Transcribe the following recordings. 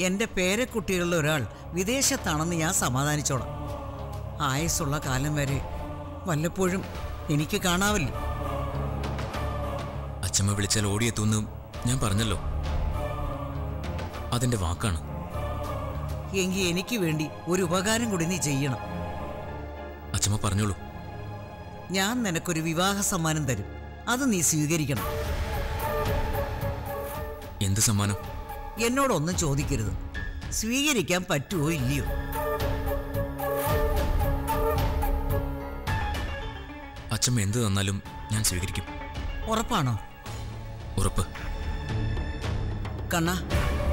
എൻ്റെ പേരക്കുട്ടികളിൽ ഒരാൾ വിദേശത്താണെന്ന് ഞാൻ സമാധാനിച്ചോളാം ആയുസ്സുള്ള കാലം വരെ വല്ലപ്പോഴും എനിക്ക് കാണാവല്ലോ അച്ഛമ്മ വിളിച്ചാൽ ഓടിയെത്തുമെന്ന് ഞാൻ പറഞ്ഞല്ലോ അതെന്റെ വാക്കാണ് എങ്കിൽ എനിക്ക് വേണ്ടി ഒരു ഉപകാരം കൂടി നീ ചെയ്യണം അച്ഛമ്മ പറഞ്ഞോളൂ ഞാൻ നിനക്കൊരു വിവാഹ സമ്മാനം തരും അത് നീ സ്വീകരിക്കണം എന്ത് സമ്മാനം എന്നോടൊന്നും ചോദിക്കരുത് സ്വീകരിക്കാൻ പറ്റുമോ ഇല്ലയോ അച്ഛമ്മ എന്ത് തന്നാലും ഞാൻ സ്വീകരിക്കും ഉറപ്പാണോ ഉറപ്പ് കണ്ണ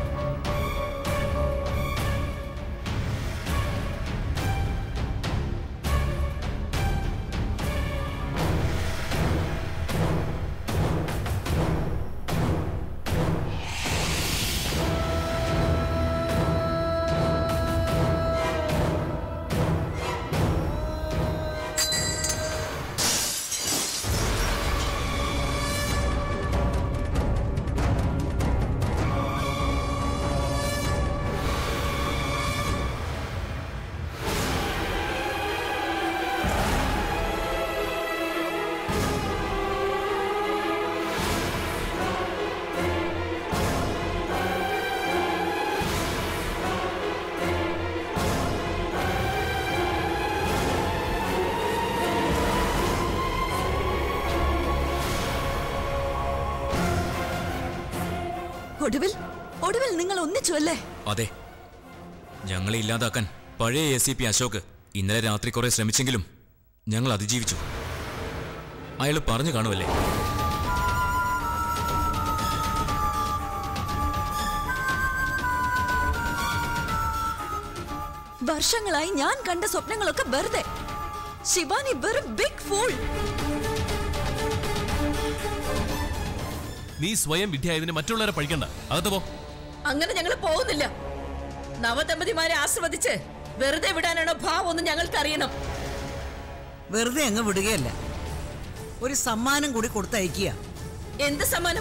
ഒടുവിൽ ഒടുവിൽ നിങ്ങൾ ഒന്നിച്ചു അല്ലേ അതെ ഞങ്ങളെ ഇല്ലാതാക്കാൻ പഴയ എ സി പി അശോക് ഇന്നലെ രാത്രി കുറെ ശ്രമിച്ചെങ്കിലും ഞങ്ങൾ അതിജീവിച്ചു അയാൾ പറഞ്ഞു കാണുമല്ലേ വർഷങ്ങളായി ഞാൻ കണ്ട സ്വപ്നങ്ങളൊക്കെ വെറുതെ ശിവാനി വെറും ബിഗ് ഫൂൾ നീ സ്വയം വിദ്യയായതിന് മറ്റുള്ളവരെ പഴിക്കണ്ട അകത്ത് പോ അങ്ങനെ ഞങ്ങൾ പോകുന്നില്ല നവദമ്പതിമാരെ ആസ്വദിച്ച് വെറുതെ വിടാനാണോ ഭാവം എന്ന് ഞങ്ങൾക്ക് അറിയണം വെറുതെ അങ്ങ് വിടുകയല്ല ഒരു സമ്മാനം കൂടി കൊടുത്തയക്കുക എന്ത് സമ്മാനം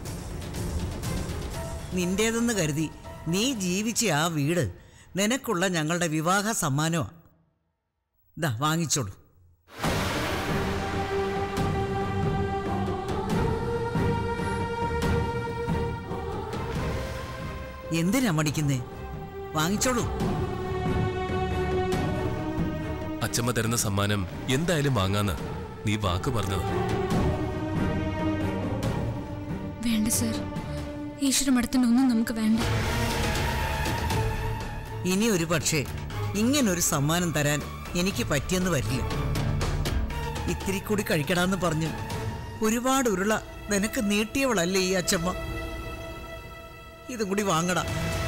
നിന്റേതെന്ന് കരുതി നീ ജീവിച്ച ആ വീട് നിനക്കുള്ള ഞങ്ങളുടെ വിവാഹ സമ്മാനമാ ദാ വാങ്ങിച്ചോളൂ എന്തിനാ മടിക്കുന്നേ വാങ്ങിച്ചോളൂ അച്ഛമ്മ തരുന്ന സമ്മാനം എന്തായാലും വാങ്ങാന്ന് നീ വാക്ക് പറഞ്ഞത് വേണ്ട സർ ഈശ്വരമഠത്തിനൊന്നും നമുക്ക് വേണ്ട ഇനി ഒരു പക്ഷേ ഇങ്ങനൊരു സമ്മാനം തരാൻ എനിക്ക് പറ്റിയെന്ന് വരില്ല ഇത്തിരി കൂടി കഴിക്കടാന്ന് പറഞ്ഞു ഒരുപാട് ഉരുള നിനക്ക് നീട്ടിയവളല്ലേ ഈ അച്ചമ്മ ഇതും കൂടി വാങ്ങടാ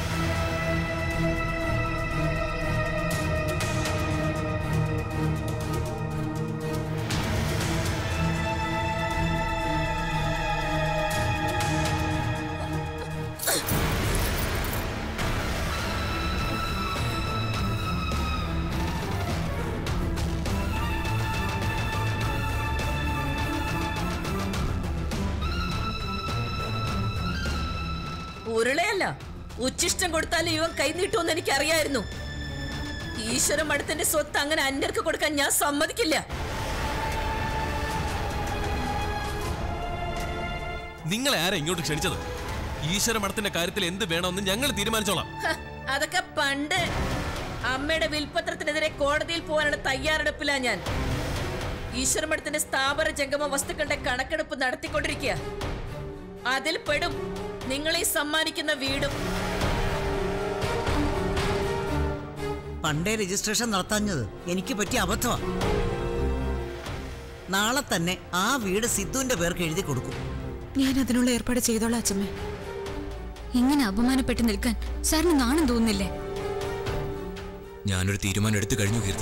ഉരുളയല്ല ഉച്ചിഷ്ടം കൊടുത്താലും ഇവൻ കൈ നീട്ടുമെന്ന് എനിക്ക് അറിയായിരുന്നു ഈശ്വര മഠത്തിന്റെ സ്വത്ത് അങ്ങനെ അന്യർക്ക് കൊടുക്കാൻ ഞാൻ സമ്മതിക്കില്ല നിങ്ങളെ ആരാ ഇങ്ങോട്ട് ക്ഷണിച്ചത് ഈശ്വര മഠത്തിന്റെ കാര്യത്തിൽ എന്ത് വേണമെന്ന് ഞങ്ങൾ തീരുമാനിച്ചോളാം ഹ, അതൊക്കെ പണ്ട് അമ്മയുടെ വിൽപത്രത്തിനെതിരെ കോടതിയിൽ പോകാനുള്ള തയ്യാറെടുപ്പിലാ ഞാൻ ഈശ്വരമഠത്തിന്റെ സ്ഥാപന ജംഗമ വസ്തുക്കളുടെ കണക്കെടുപ്പ് നടത്തിക്കൊണ്ടിരിക്കുക അതിൽ പെടും നിങ്ങളെ സമ്മാനിക്കുന്ന വീടും പണ്ടേ രജിസ്ട്രേഷൻ നടത്താഞ്ഞത് എനിക്ക് പറ്റിയ അബദ്ധമാണ് നാളെ തന്നെ ആ വീട് സിദ്ധുവിന്റെ പേർക്ക് എഴുതി കൊടുക്കും ഞാൻ അതിനുള്ള ഏർപ്പാട് ചെയ്തോളാം അച്ഛമ്മേ ഇങ്ങനെ അപമാനപ്പെട്ട് നിൽക്കാൻ സാറിന് നാണം തോന്നുന്നില്ലേ ഞാനൊരു തീരുമാനം എടുത്തു കഴിഞ്ഞു കീർത്തി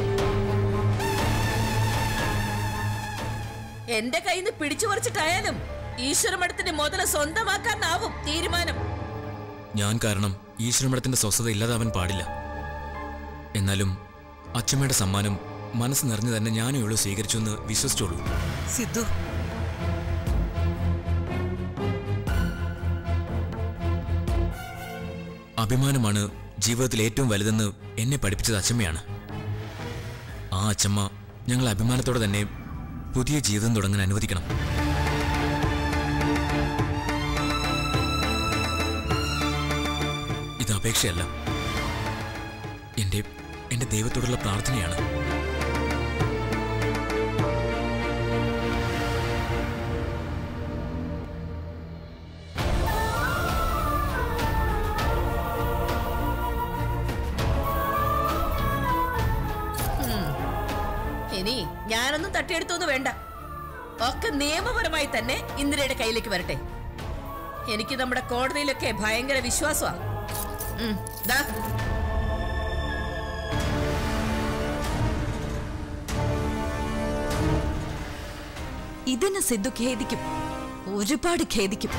എന്റെ കയ്യിൽ നിന്ന് പിടിച്ചു പറിച്ചിട്ടായാലും ഈശ്വരമഠത്തിന്റെ മുതല സ്വന്തമാക്കാനാവും തീരുമാനം ഞാൻ കാരണം ഈശ്വരമഠത്തിന്റെ സ്വസ്ഥത ഇല്ലാതാവാൻ പാടില്ല എന്നാലും അച്ഛമ്മയുടെ സമ്മാനം മനസ്സ് നിറഞ്ഞു തന്നെ ഞാനേ ഉള്ളൂ സ്വീകരിച്ചു എന്ന് വിശ്വസിച്ചോളൂ സിദ്ധു അഭിമാനമാണ് ജീവിതത്തിൽ ഏറ്റവും വലുതെന്ന് എന്നെ പഠിപ്പിച്ചത് അച്ചമ്മയാണ് ആ അച്ചമ്മ ഞങ്ങൾ അഭിമാനത്തോടെ തന്നെ പുതിയ ജീവിതം തുടങ്ങാൻ അനുവദിക്കണം ഇത് അപേക്ഷയല്ല എൻ്റെ എൻ്റെ ദൈവത്തോടുള്ള പ്രാർത്ഥനയാണ് ഇനി ഞാനൊന്നും തട്ടിയെടുത്തൊന്നും വേണ്ട ഒക്കെ നിയമപരമായി തന്നെ ഇന്ദിരയുടെ കയ്യിലേക്ക് വരട്ടെ എനിക്ക് നമ്മുടെ കോടതിയിലൊക്കെ ഭയങ്കര വിശ്വാസമാ ഉം, ദാ ഇതിന് സിദ്ധു ഖേദിക്കും ഒരുപാട് ഖേദിക്കും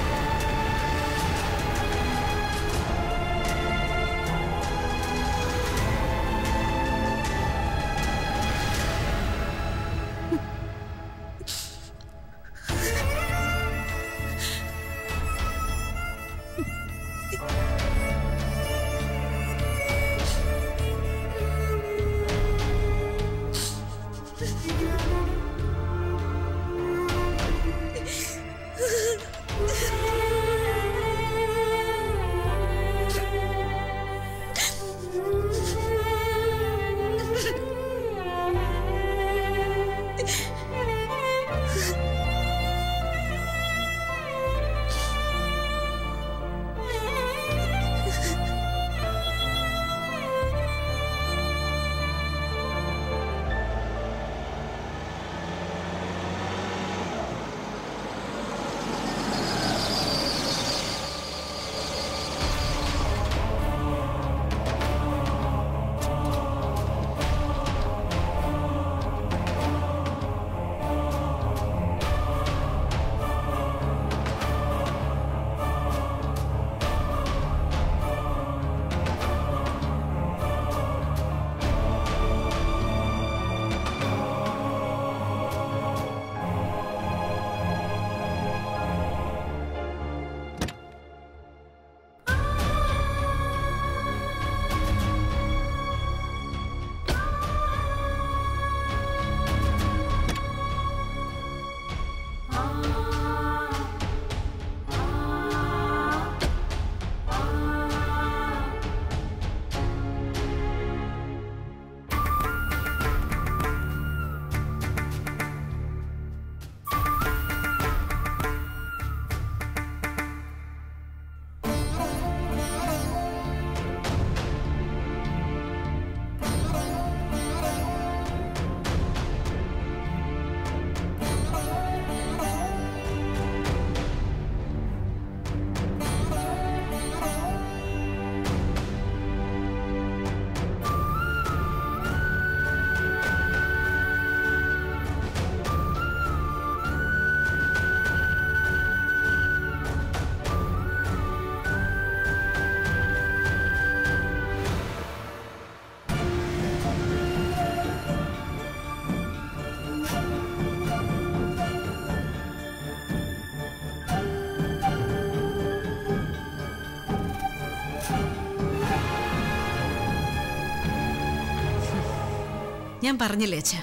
ഞാൻ പറഞ്ഞില്ലേ അച്ഛ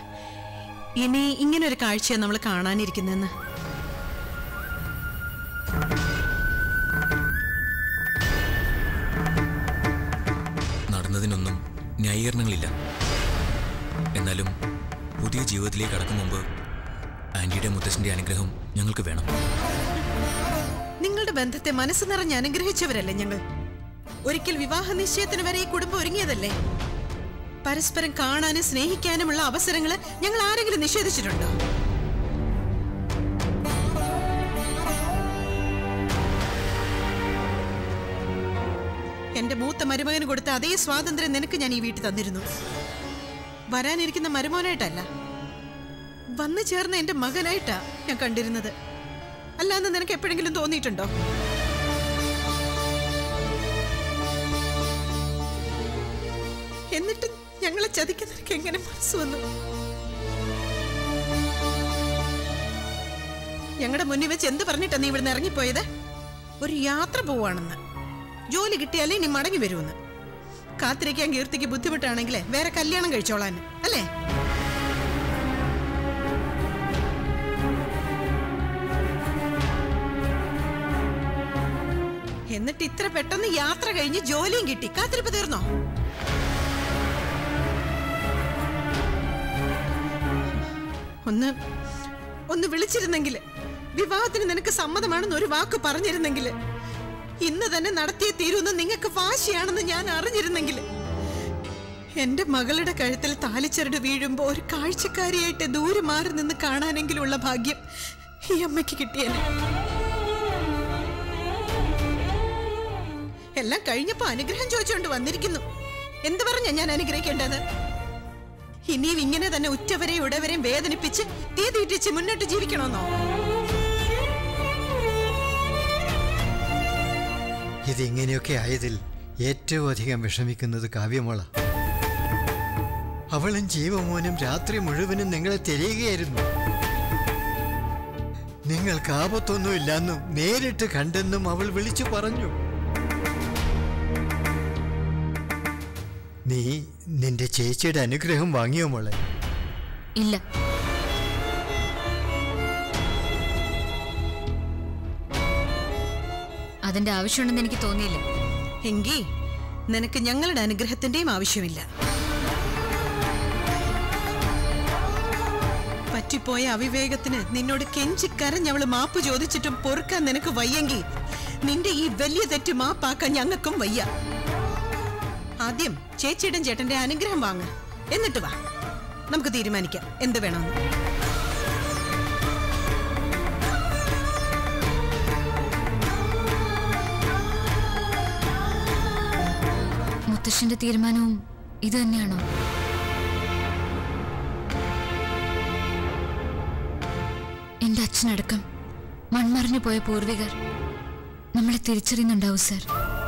ഇനി ഇങ്ങനെ ഒരു കാഴ്ചയാണ് നമ്മൾ കാണാനിരിക്കുന്നെന്ന് നടന്നതിനൊന്നും ന്യായീകരണങ്ങളില്ല എന്നാലും പുതിയ ജീവിതത്തിലേക്ക് കടക്കും മുമ്പ് ആന്റിയുടെ മുത്തച്ഛന്റെ അനുഗ്രഹം ഞങ്ങൾക്ക് വേണം നിങ്ങളുടെ ബന്ധത്തെ മനസ്സ് നിറഞ്ഞ് അനുഗ്രഹിച്ചവരല്ലേ ഞങ്ങൾ ഒരിക്കൽ വിവാഹ നിശ്ചയത്തിന് വരെ ഈ കുടുംബം ഒരുങ്ങിയതല്ലേ പരസ്പരം കാണാനും സ്നേഹിക്കാനുമുള്ള അവസരങ്ങൾ ഞങ്ങൾ ആരെങ്കിലും നിഷേധിച്ചിട്ടുണ്ടോ എന്റെ മൂത്ത മരുമകന് കൊടുത്ത അതേ സ്വാതന്ത്ര്യം നിനക്ക് ഞാൻ ഈ വീട്ടിൽ തന്നിരുന്നു വരാനിരിക്കുന്ന മരുമോനായിട്ടല്ല വന്നു ചേർന്ന എന്റെ മകനായിട്ടാ ഞാൻ കണ്ടിരുന്നത് അല്ലാന്ന് നിനക്ക് എപ്പോഴെങ്കിലും തോന്നിയിട്ടുണ്ടോ എന്നിട്ട് ഞങ്ങളെ ചതിക്കാൻ നിനക്ക് എങ്ങനെ മനസ്സ് വന്നു ഞങ്ങളുടെ മുന്നിൽ വെച്ച് എന്ത് പറഞ്ഞിട്ടാ നീ ഇവിടുന്ന് ഇറങ്ങിപ്പോയത് ഒരു യാത്ര പോവാണെന്ന് ജോലി കിട്ടിയാലേ ഇനി മടങ്ങി വരുമെന്ന് കാത്തിരിക്കാൻ കീർത്തിക്ക് ബുദ്ധിമുട്ടാണെങ്കിലേ വേറെ കല്യാണം കഴിച്ചോളാൻ അല്ലേ എന്നിട്ട് ഇത്ര പെട്ടെന്ന് യാത്ര കഴിഞ്ഞ് ജോലിയും കിട്ടി കാത്തിരിപ്പ് തീർന്നോ ഒന്ന് ഒന്ന് വിളിച്ചിരുന്നെങ്കിൽ വിവാഹത്തിന് നിനക്ക് സമ്മതമാണെന്ന് ഒരു വാക്ക് പറഞ്ഞിരുന്നെങ്കിൽ ഇന്ന് തന്നെ നടത്തിയേ തീരുമെന്ന് നിങ്ങൾക്ക് വാശിയാണെന്ന് ഞാൻ അറിഞ്ഞിരുന്നെങ്കിൽ എന്റെ മകളുടെ കഴുത്തിൽ താലിച്ചരട് വീഴുമ്പോ ഒരു കാഴ്ചക്കാരിയായിട്ട് ദൂരെ മാറി നിന്ന് കാണാനെങ്കിലുള്ള ഭാഗ്യം ഈ അമ്മയ്ക്ക് കിട്ടിയേനെ എല്ലാം കഴിഞ്ഞപ്പോ അനുഗ്രഹം ചോദിച്ചുകൊണ്ട് വന്നിരിക്കുന്നു എന്ത് പറഞ്ഞ ഞാൻ അനുഗ്രഹിക്കേണ്ടത് ഇനിയും ഇങ്ങനെ തന്നെ ഉറ്റവരെയും ഉടവരെയും വേദനിപ്പിച്ച് തീ തീറ്റിച്ച് മുന്നോട്ട് ജീവിക്കണമെന്നോ ഇതിങ്ങനെയൊക്കെ ആയതിൽ ഏറ്റവും അധികം വിഷമിക്കുന്നത് കാവ്യമോള അവളും ജീവമോനും രാത്രി മുഴുവനും നിങ്ങളെ തിരയുകയായിരുന്നു നിങ്ങൾക്ക് ആപത്തൊന്നുമില്ലെന്നും നേരിട്ട് കണ്ടെന്നും അവൾ വിളിച്ചു പറഞ്ഞു നീ നിന്റെ ചേച്ചിയുടെ അനുഗ്രഹം വാങ്ങിയോ മോളെ ഇല്ല അതിന്റെ ആവശ്യമുണ്ടെന്ന് എനിക്ക് തോന്നിയില്ല എങ്കി നിനക്ക് ഞങ്ങളുടെ അനുഗ്രഹത്തിന്റെയും ആവശ്യമില്ല പറ്റിപ്പോയ അവിവേകത്തിന് നിന്നോട് കെഞ്ചിക്കരഞ്ഞവള് മാപ്പ് ചോദിച്ചിട്ടും പൊറുക്കാൻ നിനക്ക് വയ്യെങ്കിൽ നിന്റെ ഈ വലിയ തെറ്റ് മാപ്പാക്കാൻ ഞങ്ങൾക്കും വയ്യ ആദ്യം ചേച്ചിയുടെ ചേട്ടന്റെ അനുഗ്രഹം വാങ്ങ എന്നിട്ട് വാ നമുക്ക് തീരുമാനിക്കാം എന്ത് വേണമെന്ന് മുത്തശ്ശന്റെ തീരുമാനവും ഇത് തന്നെയാണോ എന്റെ അച്ഛനടക്കം മൺമറിഞ്ഞു പോയ പൂർവികർ നമ്മളെ തിരിച്ചറിയുന്നുണ്ടാവും സർ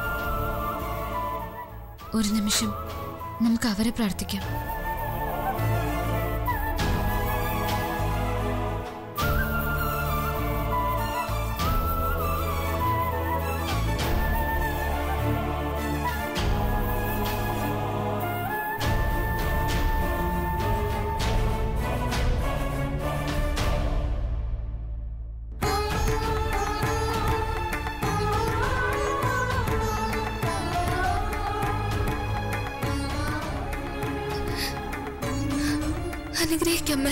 ഒരു നിമിഷം നമുക്ക് അവരെ പ്രാർത്ഥിക്കാം അനുഗ്രഹിക്കമ്മ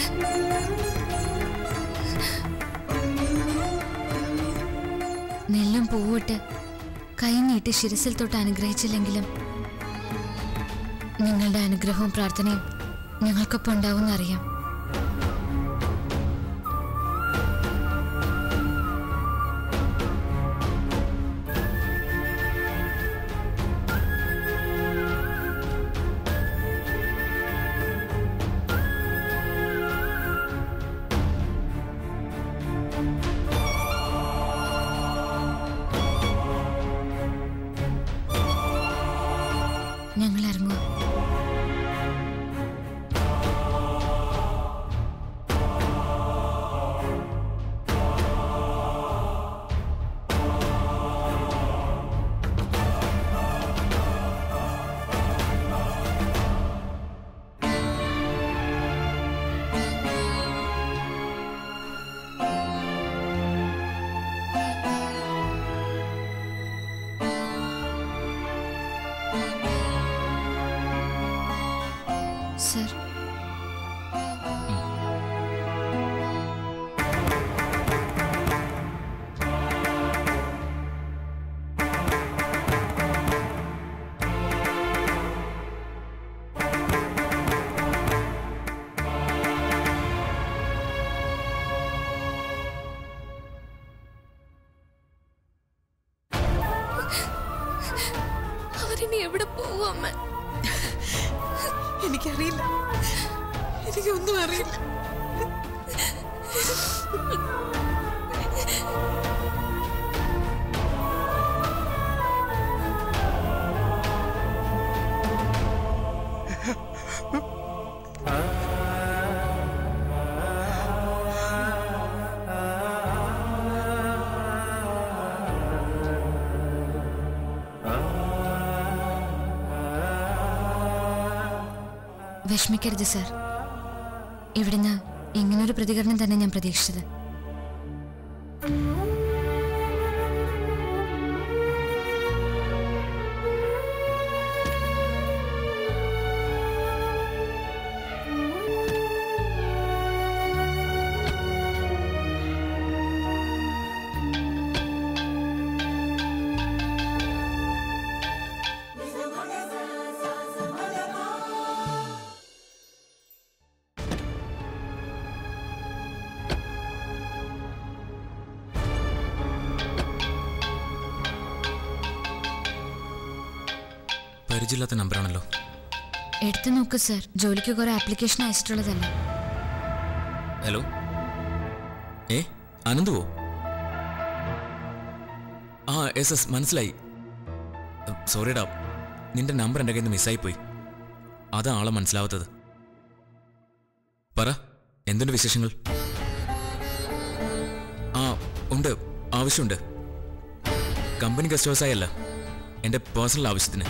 നെല്ലും പൂവിട്ട് കൈ നീട്ടി ശിരസിൽ തൊട്ട് അനുഗ്രഹിച്ചില്ലെങ്കിലും നിങ്ങളുടെ അനുഗ്രഹവും പ്രാർത്ഥനയും ഞങ്ങൾക്കൊപ്പം ഉണ്ടാവുമെന്നറിയാം ഞങ്ങൾ ഇറങ്ങുക സർ അവരിനി എവിടെ പോവും അമ്മ എനിക്കറിയില്ല എനിക്കൊന്നും അറിയില്ല ആ വിഷമിക്കരുത് സാർ ഇവിടുന്ന് ഇങ്ങനൊരു പ്രതികരണം തന്നെ ഞാൻ പ്രതീക്ഷിച്ചത് പരിചയമില്ലാത്ത നമ്പറാണല്ലോ എടുത്തു നോക്ക് സാർ ജോലിക്ക് കുറെ ആപ്ലിക്കേഷൻ അയച്ചിട്ടുള്ളതല്ലേ ഹലോ ഏ അനന്തുവോ ആ എസ് എസ് മനസ്സിലായി സോറിടാ നിന്റെ നമ്പർ എൻ്റെ കയ്യിൽ നിന്ന് മിസ്സായിപ്പോയി അതാ ആളെ മനസ്സിലാവാത്തത് പറ എന്തുണ്ട് വിശേഷങ്ങൾ ആ ഉണ്ട് ആവശ്യമുണ്ട് കമ്പനി ഗസ്റ്റ് ഹൗസായല്ല എൻ്റെ പേഴ്സണൽ ആവശ്യത്തിന്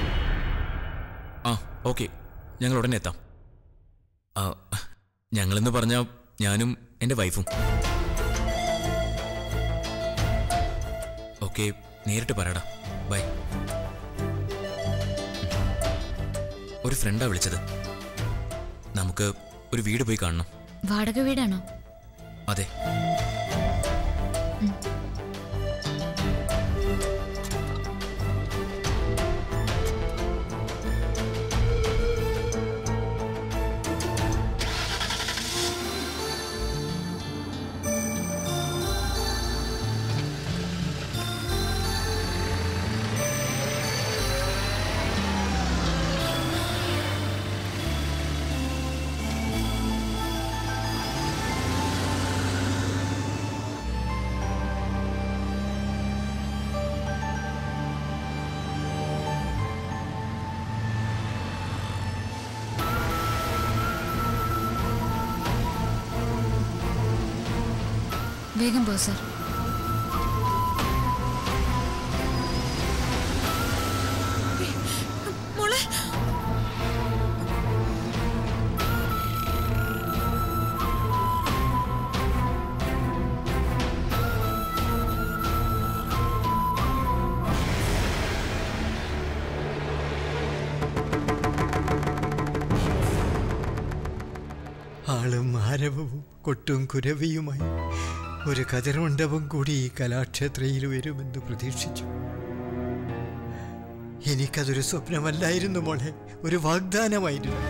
ആ ഓക്കെ ഞങ്ങൾ ഉടനെ എത്താം ആ ഞങ്ങളെന്ന് പറഞ്ഞാൽ ഞാനും എൻ്റെ വൈഫും ഓക്കെ നേരിട്ട് പറയടാ ബൈ ഒരു ഫ്രണ്ടാ വിളിച്ചത് നമുക്ക് ഒരു വീട് പോയി കാണണം വാടക വീടാണോ അതെ വേഗം പോ സാർ മോളെ ആളും ആരവവും കൊട്ടും കുരവിയുമായി ഒരു കതിർമണ്ഡപം കൂടി ഈ കലാക്ഷേത്രയിൽ വരുമെന്ന് പ്രതീക്ഷിച്ചു എനിക്കതൊരു സ്വപ്നമല്ലായിരുന്നു മോളെ ഒരു വാഗ്ദാനമായിരുന്നു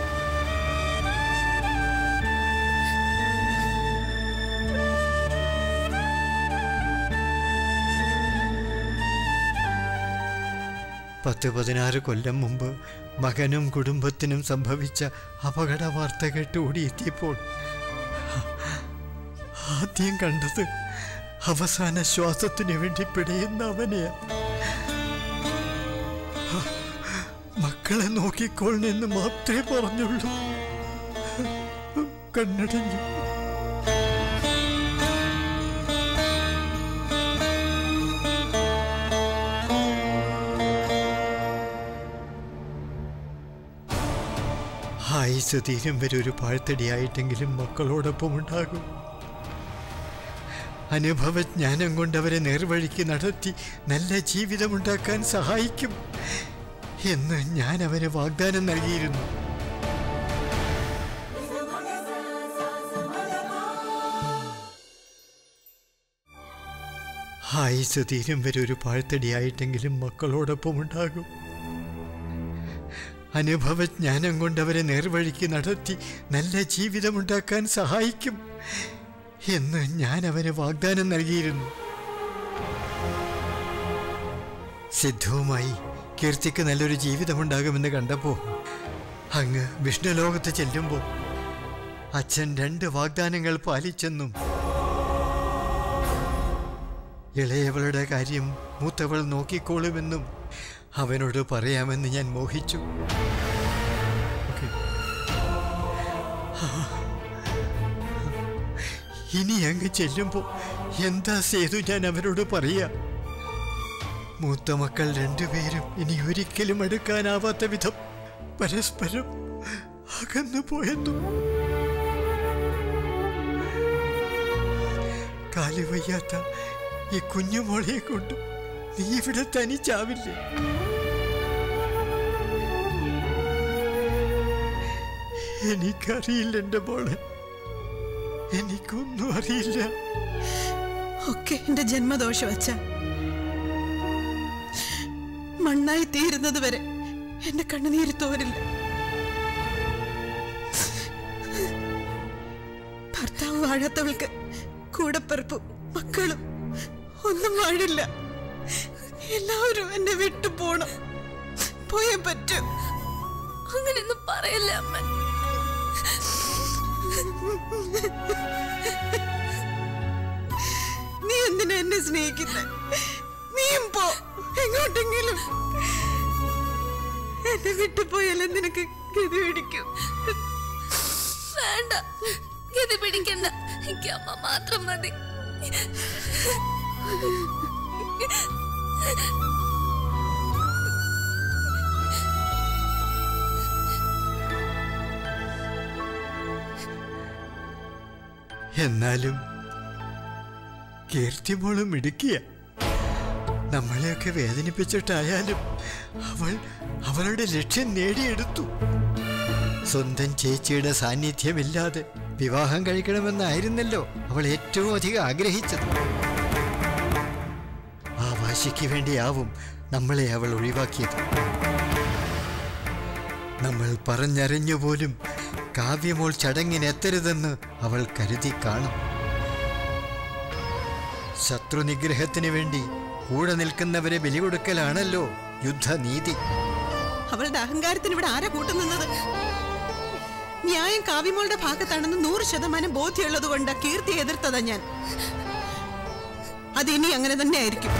പത്ത് പതിനാറ് കൊല്ലം മുമ്പ് മകനും കുടുംബത്തിനും സംഭവിച്ച അപകട വാർത്ത കേട്ട് ഓടിയെത്തിയപ്പോൾ ആദ്യം കണ്ടത് അവസാന ശ്വാസത്തിനു വേണ്ടി പിടയുന്ന അവനെയാ മക്കളെ നോക്കിക്കോളെന്ന് മാത്രമേ പറഞ്ഞുള്ളൂ കണ്ണടഞ്ഞു ആയുസ് തീരും വരെ ഒരു പാഴ്ത്തടിയായിട്ടെങ്കിലും മക്കളോടൊപ്പം ഉണ്ടാകും അനുഭവജ്ഞാനം കൊണ്ട് അവരെ നേർവഴിക്ക് നടത്തി നല്ല ജീവിതമുണ്ടാക്കാൻ സഹായിക്കും എന്ന് ഞാൻ അവന് വാഗ്ദാനം നൽകിയിരുന്നു ആയുസ് തീരും വരെ ഒരു പാഴ്ത്തടിയായിട്ടെങ്കിലും മക്കളോടൊപ്പം ഉണ്ടാകും അനുഭവജ്ഞാനം കൊണ്ട് അവരെ നേർവഴിക്ക് നടത്തി നല്ല ജീവിതമുണ്ടാക്കാൻ സഹായിക്കും എന്ന് ഞാൻ അവന് വാഗ്ദാനം നൽകിയിരുന്നു സിദ്ധവുമായി കീർത്തിക്ക് നല്ലൊരു ജീവിതമുണ്ടാകുമെന്ന് കണ്ടപ്പോൾ അങ്ങ് വിഷ്ണുലോകത്ത് ചെല്ലുമ്പോൾ അച്ഛൻ രണ്ട് വാഗ്ദാനങ്ങൾ പാലിച്ചെന്നും ഇളയവളുടെ കാര്യം മൂത്തവൾ നോക്കിക്കോളുമെന്നും അവനോട് പറയാമെന്ന് ഞാൻ മോഹിച്ചു ഓക്കേ. ഇനി അങ്ങ് ചെല്ലുമ്പോൾ എന്താ സേതു ഞാൻ അവരോട് പറയാ മൂത്ത മക്കൾ രണ്ടുപേരും ഇനി ഒരിക്കലും അടുക്കാനാവാത്ത വിധം പരസ്പരം അകന്നു പോയെന്നും കാലി വയ്യാത്ത ഈ കുഞ്ഞുമോളെ കൊണ്ട് നീ ഇവിടെ തനിച്ചാവില്ലേ എനിക്കറിയില്ല എൻ്റെ മോളെ എനിക്കൊന്നും അറിയില്ല ഒക്കെ എന്റെ ജന്മദോഷം അച്ഛ മണ്ണായി തീരുന്നത് വരെ എന്റെ കണ്ണുനീര് തോരില്ല ഭർത്താവ് വാഴാത്തവൾക്ക് കൂടപ്പിറപ്പും മക്കളും ഒന്നും വാഴില്ല എല്ലാവരും എന്നെ വിട്ടു പോണം പോയേ പറ്റൂ അങ്ങനെയൊന്നും പറയല്ലേ അമ്മ നീ എന്തിനാ എന്നെ സ്നേഹിക്കുന്നത് നീയും പോ എങ്ങോട്ടെങ്കിലും എന്നെ വിട്ടുപോയാലും നിനക്ക് ഗതി പിടിക്കും വേണ്ട ഗതി പിടിക്കണ്ട എനിക്ക് അമ്മ മാത്രം മതി എന്നാലും കീർത്തിമോളും ഇടുക്കിയ നമ്മളെയൊക്കെ വേദനിപ്പിച്ചിട്ടായാലും അവൾ അവളുടെ ലക്ഷ്യം നേടിയെടുത്തു സ്വന്തം ചേച്ചിയുടെ സാന്നിധ്യമില്ലാതെ വിവാഹം കഴിക്കണമെന്നായിരുന്നല്ലോ അവൾ ഏറ്റവും അധികം ആഗ്രഹിച്ചത് ആ വാശിക്ക് വേണ്ടിയാവും നമ്മളെ അവൾ ഒഴിവാക്കിയത് നമ്മൾ പറഞ്ഞറിഞ്ഞു പോലും കാവ്യമോൾ ചടങ്ങിനെത്തരുതെന്ന് അവൾ കരുതി കാണും ശത്രുനിഗ്രഹത്തിന് വേണ്ടി കൂടെ നിൽക്കുന്നവരെ ബലി കൊടുക്കലാണല്ലോ യുദ്ധനീതി അവളുടെ അഹങ്കാരത്തിന് ഇവിടെ ആരാ കൂട്ടുനിന്നത് ന്യായം കാവ്യമോളുടെ ഭാഗത്താണെന്ന് നൂറ് ശതമാനം ബോധ്യമുള്ളത് കൊണ്ട് കീർത്തി എതിർത്തതാ ഞാൻ അത് ഇനി അങ്ങനെ തന്നെ ആയിരിക്കും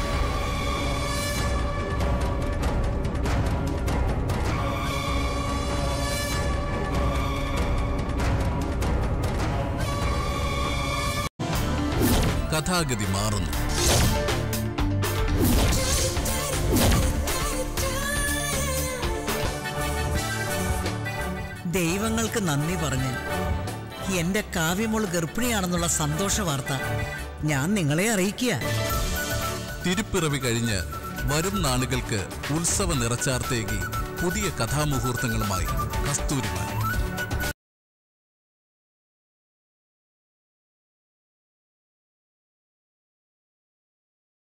കഥാഗതി മാറുന്നു ദൈവങ്ങൾക്ക് നന്ദി പറഞ്ഞ് എന്റെ കാവ്യമോൾ ഗർഭിണിയാണെന്നുള്ള സന്തോഷ വാർത്ത ഞാൻ നിങ്ങളെ അറിയിക്കുക തിരുപ്പിറവി കഴിഞ്ഞ് വരും നാളുകൾക്ക് ഉത്സവ നിറച്ചാർത്തേക്ക് പുതിയ കഥാമുഹൂർത്തങ്ങളുമായി കസ്തൂരിമാൻ